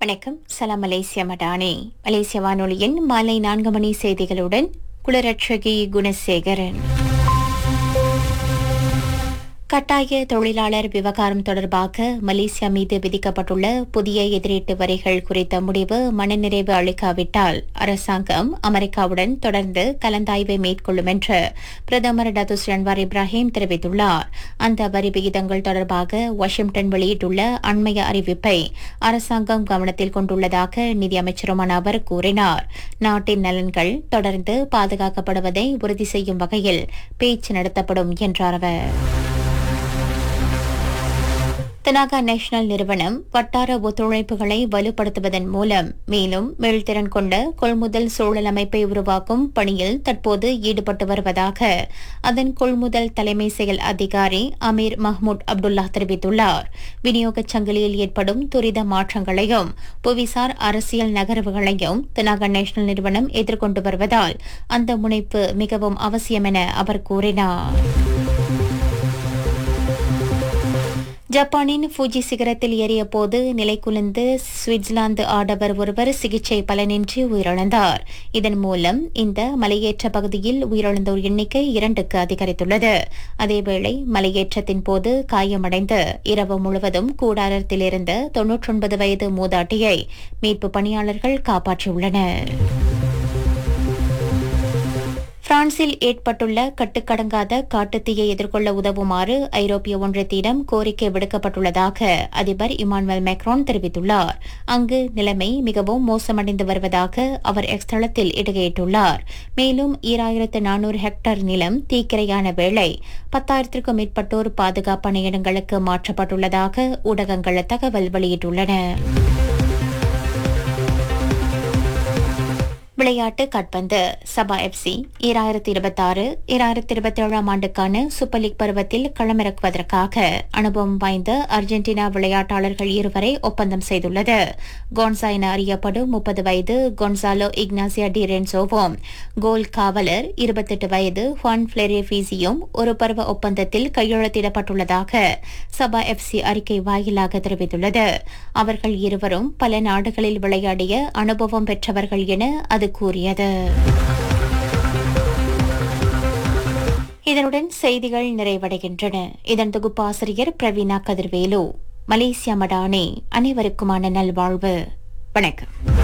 வணக்கம் சலாம் மலேசியா மடானி மலேசிய வானொலியின் மாலை நான்கு மணி செய்திகளுடன் குளரட்சகி குணசேகரன் கட்டாய தொழிலாளர் விவகாரம் தொடர்பாக மலேசியா மீது விதிக்கப்பட்டுள்ள புதிய எதிரீட்டு வரிகள் குறித்த முடிவு மனநிறைவு அளிக்காவிட்டால் அரசாங்கம் அமெரிக்காவுடன் தொடர்ந்து கலந்தாய்வை மேற்கொள்ளும் என்று பிரதமர் டத்துஸ்ரீ அன்வார் இப்ராஹிம் தெரிவித்துள்ளார் அந்த வரி விகிதங்கள் தொடர்பாக வாஷிங்டன் வெளியிட்டுள்ள அண்மைய அறிவிப்பை அரசாங்கம் கவனத்தில் கொண்டுள்ளதாக நிதியமைச்சருமான அவர் கூறினார் நாட்டின் நலன்கள் தொடர்ந்து பாதுகாக்கப்படுவதை உறுதி செய்யும் வகையில் பேச்சு நடத்தப்படும் என்றார் அவர் தனாகா நேஷனல் நிறுவனம் வட்டார ஒத்துழைப்புகளை வலுப்படுத்துவதன் மூலம் மேலும் மீள்திறன் கொண்ட கொள்முதல் சூழல் அமைப்பை உருவாக்கும் பணியில் தற்போது ஈடுபட்டு வருவதாக அதன் கொள்முதல் தலைமை செயல் அதிகாரி அமீர் மஹ்மூத் அப்துல்லா தெரிவித்துள்ளார் விநியோகச் சங்கிலியில் ஏற்படும் துரித மாற்றங்களையும் புவிசார் அரசியல் நகர்வுகளையும் தனாகா நேஷனல் நிறுவனம் எதிர்கொண்டு வருவதால் அந்த முனைப்பு மிகவும் அவசியம் என அவர் கூறினார் ஜப்பானின் ஃபூஜி சிகரத்தில் ஏறிய போது நிலைகுலைந்து சுவிட்சர்லாந்து ஆடவர் ஒருவர் சிகிச்சை பலனின்றி உயிரிழந்தார் இதன் மூலம் இந்த மலையேற்ற பகுதியில் உயிரிழந்தோர் எண்ணிக்கை இரண்டுக்கு அதிகரித்துள்ளது அதேவேளை மலையேற்றத்தின் போது காயமடைந்து இரவு முழுவதும் கூடாரத்தில் இருந்த தொன்னூற்றொன்பது வயது மூதாட்டியை மீட்பு பணியாளர்கள் காப்பாற்றியுள்ளனர் பிரான்சில் ஏற்பட்டுள்ள கட்டுக்கடங்காத காட்டுத்தீயை எதிர்கொள்ள உதவுமாறு ஐரோப்பிய ஒன்றியத்திடம் கோரிக்கை விடுக்கப்பட்டுள்ளதாக அதிபர் இமானுவேல் மேக்ரான் தெரிவித்துள்ளார் அங்கு நிலைமை மிகவும் மோசமடைந்து வருவதாக அவர் எக்ஸ் தளத்தில் இடுகையிட்டுள்ளார் மேலும் ஈராயிரத்து நானூறு ஹெக்டேர் நிலம் தீக்கிரையான வேளை பத்தாயிரத்திற்கும் மேற்பட்டோர் பாதுகாப்பான இடங்களுக்கு மாற்றப்பட்டுள்ளதாக ஊடகங்கள் தகவல் வெளியிட்டுள்ளன விளையாட்டு கட்பந்து சபா எஃப்சி ஈராயிரத்தி இருபத்தாறு ஈராயிரத்தி இருபத்தி ஏழாம் ஆண்டுக்கான சூப்பர் லீக் பருவத்தில் களமிறக்குவதற்காக அனுபவம் வாய்ந்த அர்ஜென்டினா விளையாட்டாளர்கள் இருவரை ஒப்பந்தம் செய்துள்ளது கோன்சா என அறியப்படும் முப்பது வயது கொன்சாலோ இக்னாசியா டி ரென்சோவும் கோல் காவலர் இருபத்தெட்டு வயது ஹுவான் பிளேரேஃபீசியும் ஒரு பருவ ஒப்பந்தத்தில் கையெழுத்திடப்பட்டுள்ளதாக சபா எஃப்சி அறிக்கை வாயிலாக தெரிவித்துள்ளது அவர்கள் இருவரும் பல நாடுகளில் விளையாடிய அனுபவம் பெற்றவர்கள் என அது கூறியது இதனுடன் செய்திகள் நிறைவடைகின்றன இதன் தொகுப்பாசிரியர் பிரவீனா கதிர்வேலு மலேசியா மடானே அனைவருக்குமான நல்வாழ்வு வணக்கம்